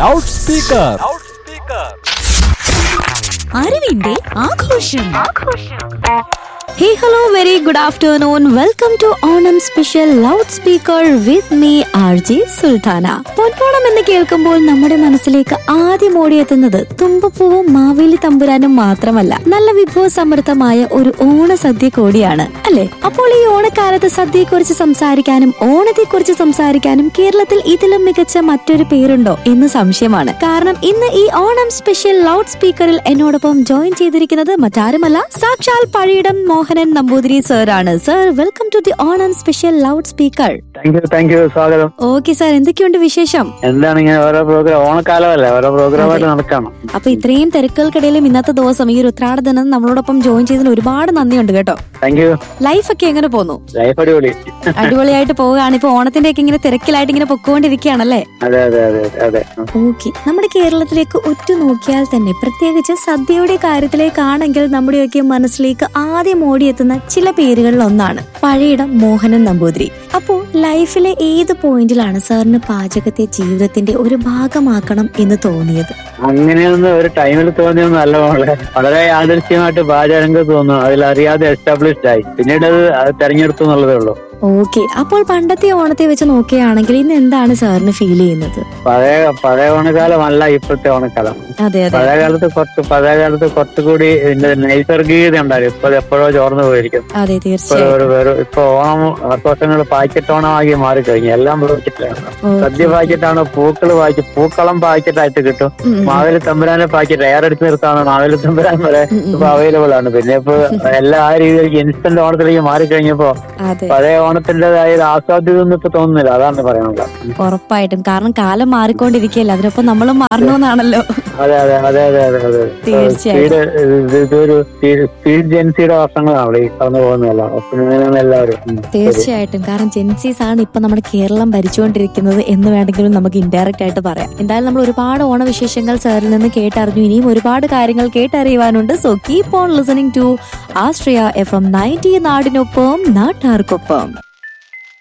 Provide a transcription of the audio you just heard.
Loud speaker അറിവിന്റെ ആഘോഷം hey hello very good afternoon welcome to Onam special loud speaker with me R G Sulthana Ponnonam എന്ന് കേൾക്കുമ്പോൾ നമ്മുടെ മനസ്സിലേക്ക് ആദ്യം ഓടിയെത്തുന്നത് തുമ്പപ്പൂവും മാവേലി തമ്പുരാനും മാത്രമല്ല നല്ല വിഭവസമൃദ്ധമായ ഒരു ഓണസദ്യ കൂടിയാണ് അല്ലെ അപ്പോൾ ഈ ഓണക്കാലത്ത് സദ്യയെക്കുറിച്ച് സംസാരിക്കാനും ഓണത്തെക്കുറിച്ച് സംസാരിക്കാനും കേരളത്തിൽ ഇതിലും മികച്ച മറ്റൊരു പേരുണ്ടോ എന്ന് സംശയമാണ് കാരണം ഇന്ന് ഈ ഓണം സ്പെഷ്യൽ ലൗഡ് സ്പീക്കറിൽ എന്നോടൊപ്പം ജോയിൻ ചെയ്തിരിക്കുന്നത് മറ്റാരുമല്ല സാക്ഷാൽ പഴയിടം മോഹനൻ നമ്പൂതിരി സർ ആണ് sir welcome to the Onam special loud speaker thank you thank you സ്വാഗതം ഓക്കെ സാർ എന്തൊക്കെയുണ്ട് വിശേഷം എന്താണ് ഇങ്ങനെ ഓരോ പ്രോഗ്രാം ഓണക്കാലമല്ലേ ഓരോ പ്രോഗ്രാമായിട്ട് നടക്കണം അപ്പൊ ഇത്രയും തിരക്കുകൾക്കിടയിലും ഇന്നത്തെ ദിവസം ഈ ഒരു ഉത്രാട ദിനം നമ്മളോടൊപ്പം ജോയിൻ ചെയ്തതിന് ഒരുപാട് നന്ദിയുണ്ട് കേട്ടോ താങ്ക് യു ലൈഫ് ഒക്കെ എങ്ങനെ പോന്നു ലൈഫ് അടിപൊളി അടിപൊളിയായിട്ട് പോവുകയാണ് ഇപ്പൊ ഓണത്തിന്റെ ഒക്കെ ഇങ്ങനെ തിരക്കിലായിട്ട് ഇങ്ങനെ പൊക്കോണ്ടിരിക്കുകയാണല്ലേ അതെ അതെ അതെ അതെ ഓക്കെ നമ്മുടെ കേരളത്തിലേക്ക് ഒറ്റ നോക്കിയാൽ തന്നെ പ്രത്യേകിച്ച് സദ്യയുടെ കാര്യത്തിലേക്കാണെങ്കിൽ നമ്മുടെയൊക്കെ മനസ്സിലേക്ക് ആദ്യം ഓടിയെത്തുന്ന ചില പേരുകളിൽ ഒന്നാണ് പഴയിടം മോഹനൻ നമ്പൂതിരി അപ്പോ ലൈഫിലെ ഏത് പോയിന്റിലാണ് സാറിന് പാചകത്തെ ജീവിതത്തിന്റെ ഒരു ഭാഗമാക്കണം എന്ന് തോന്നിയത് അങ്ങനെയൊന്നും ഒരു ടൈമിൽ തോന്നിയൊന്നും അല്ല മോളെ വളരെ യാദൃശ്യമായിട്ട് പാചകരംഗത്ത് തോന്നുന്നു അതിലറിയാതെ എസ്റ്റാബ്ലിഷ്ഡ് ആയി പിന്നീട് അത് അത് തെരഞ്ഞെടുത്തു എന്നുള്ളതേ ഉള്ളൂ ഓക്കെ അപ്പോൾ പണ്ടത്തെ ഓണത്തെ വെച്ച് നോക്കുകയാണെങ്കിൽ ഇന്ന് എന്താണ് സാറിന് ഫീൽ ചെയ്യുന്നത് പഴയ പഴയ ഓണക്കാലമല്ല ഇപ്പോഴത്തെ ഓണക്കാലം അതെ അതെ പഴയ കാലത്ത് കുറച്ച് പഴയ കാലത്ത് കുറച്ചുകൂടി ഇതിന്റെ നൈസർഗികത ഉണ്ടായിരുന്നു ഇപ്പൊ അത് എപ്പോഴോ ചോർന്നു പോയിരിക്കും അതെ ഇപ്പൊ തീർച്ചയായും ഒരു വേറെ ഇപ്പൊ ഓണം ആഘോഷങ്ങൾ പാക്കറ്റ് ഓണമാക്കി മാറിക്കഴിഞ്ഞു എല്ലാം പാക്കറ്റിലാണ് സദ്യ പാക്കറ്റാണ് പൂക്കള് പാക്കറ്റ് പൂക്കളം പാക്കറ്റായിട്ട് കിട്ടും ഉം, ഉം. മാവേലി തമ്പുരാനെ പാക്കറ്റ് എയറെടുത്ത് നിർത്താവുന്ന മാവേലി തമ്പുരാൻ വരെ ഇപ്പൊ അവൈലബിൾ ആണ് പിന്നെ ഇപ്പൊ എല്ലാ ആ രീതിയിലേക്ക് ഇൻസ്റ്റന്റ് ഓണത്തിലേക്ക് മാറിക്കഴിഞ്ഞപ്പോ അതെ പഴയ ഓണത്തിന്റേതായ ഒരു ആസ്വാദ്യത ഒന്നും ഇപ്പൊ തോന്നുന്നില്ല അതാണ് പറയാനുള്ളത് ഉറപ്പായിട്ടും കാരണം കാലം മാറിക്കൊണ്ടിരിക്കുകയല്ലേ അതിനൊപ്പം നമ്മളും മാറണമെന്നാണല്ലോ അതെ അതെ അതെ അതെ അതെ അതെ തീർച്ചയായും. സ്പീഡ് ഇതൊരു സ്പീഡ് ജെൻസിയുടെ വർഷങ്ങളാണ് ഈ കടന്നു പോകുന്നതല്ല അപ്പം എല്ലാവരും ഉം. തീർച്ചയായിട്ടും കാരണം ജെൻസീസ് ആണ് ഇപ്പൊ നമ്മുടെ കേരളം ഭരിച്ചുകൊണ്ടിരിക്കുന്നത് എന്ന് വേണമെങ്കിലും നമുക്ക് ഇൻഡയറക്റ്റ് ആയിട്ട് പറയാം എന്തായാലും നമ്മൾ ഒരുപാട് ഓണവിശേഷങ്ങൾ സാറിൽ നിന്ന് കേട്ടറിഞ്ഞു ഇനിയും ഒരുപാട് കാര്യങ്ങൾ കേട്ടറിയുവാനുണ്ട് so keep on listening to Austria F M ninety നാടിനൊപ്പം നാട്ടാർക്കൊപ്പം